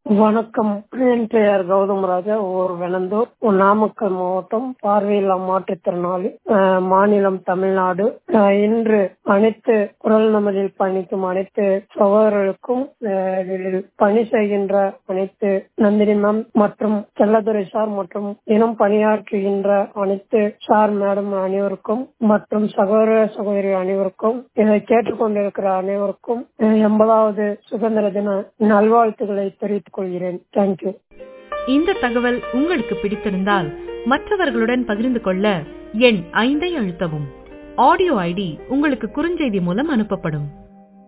வணக்கம் என் பெயர் கௌதம் ராஜா ஊர் வெனந்தூர் நாமக்கல் மாவட்டம் பார்வையில்லா மாற்றுத்திறனாளி அஹ், மாநிலம் தமிழ்நாடு அஹ், இன்று அனைத்து குரல் நமதில் பயணிக்கும் அனைத்து சகோதரர்களுக்கும் அஹ், இதில் பணி செய்கின்ற அனைத்து நந்தினி மேம் மற்றும் செல்லதுரை சார் மற்றும் தினம் பணியாற்றுகின்ற அனைத்து சார் மேடம் அனைவருக்கும் மற்றும் சகோதர சகோதரி அனைவருக்கும் இதை கேட்டுக்கொண்டிருக்கிற அனைவருக்கும் அஹ், எண்பதாவது சுதந்திர தின நல்வாழ்த்துக்களை தெரிவித்துக் கொள்கிறேன் தேங்க்யூ இந்த தகவல் உங்களுக்கு பிடித்திருந்தால் மற்றவர்களுடன் பகிர்ந்து கொள்ள எண் ஐந்தை அழுத்தவும் ஆடியோ ஐடி உங்களுக்கு குறுஞ்செய்தி மூலம் அனுப்பப்படும்